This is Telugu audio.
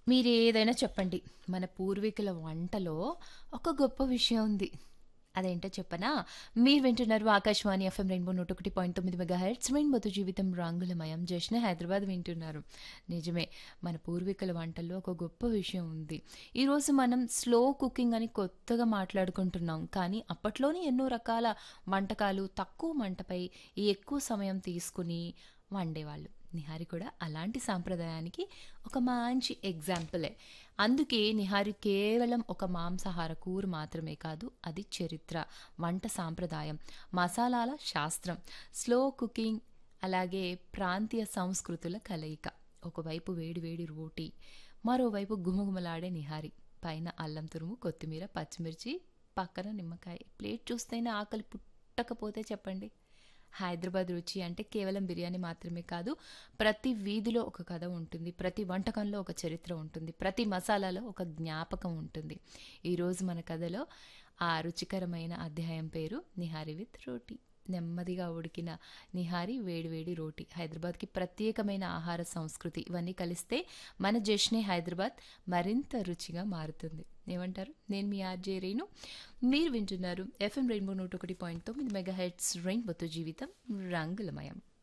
మీరేదైనా చెప్పండి. మన పూర్వీకుల వంటలో ఒక గొప్ప విషయం ఉంది. అదేంటో చెప్పనా? మీరు వింటున్నారు ఆకాశవాణి ఎఫ్ఎం రెయిన్బో 101.9 మెగాహెర్ట్జ్ రెయిన్బోతో జీవితం రంగులమయం. జశ్నే హైదరాబాద్ వింటున్నారు. నిజమే. మన పూర్వీకుల వంటల్లో ఒక గొప్ప విషయం ఉంది. ఈరోజు మనం స్లో కుకింగ్ అని కొత్తగా మాట్లాడుకుంటున్నాం. కానీ అప్పట్లోనే ఎన్నో రకాల వంటకాలు తక్కువ మంటపై ఎక్కువ సమయం తీసుకుని వండేవాళ్ళు. నిహారి కూడా అలాంటి సాంప్రదాయానికి ఒక మంచి ఎగ్జాంపులే. అందుకే నిహారి కేవలం ఒక మాంసాహార కూర మాత్రమే కాదు. అది చరిత్ర, వంట సాంప్రదాయం, మసాలాల శాస్త్రం, స్లో కుకింగ్ అలాగే ప్రాంతీయ సంస్కృతుల కలయిక. ఒకవైపు వేడి వేడి రోటీ, మరోవైపు గుమగుమలాడే నిహారి. పైన అల్లం తురుము, కొత్తిమీర, పచ్చిమిర్చి, పక్కన నిమ్మకాయ. ప్లేట్ చూస్తేనే ఆకలి పుట్టకపోతే చెప్పండి. హైదరాబాద్ రుచి అంటే కేవలం బిర్యానీ మాత్రమే కాదు. ప్రతి వీధిలో ఒక కథ ఉంటుంది. ప్రతి వంటకంలో ఒక చరిత్ర ఉంటుంది. ప్రతి మసాలాలో ఒక జ్ఞాపకం ఉంటుంది. ఈరోజు మన కథలో ఆ రుచికరమైన అధ్యాయం పేరు నిహారి విత్ రోటీ. నెమ్మదిగా ఉడికిన నిహారి, వేడి వేడి రోటీ. హైదరాబాద్‌కి ప్రత్యేకమైన ఆహార సంస్కృతి. ఇవన్నీ కలిస్తే మన జశ్నే హైదరాబాద్ మరింత రుచిగా మారుతుంది. ఏమంటారు? నేను మీ ఆర్‌జే రేణు. మీరు వింటున్నారు ఎఫ్ఎం రెయిన్బో 101.9 మెగాహెర్ట్జ్ రెయిన్బోతో జీవితం రంగులమయం.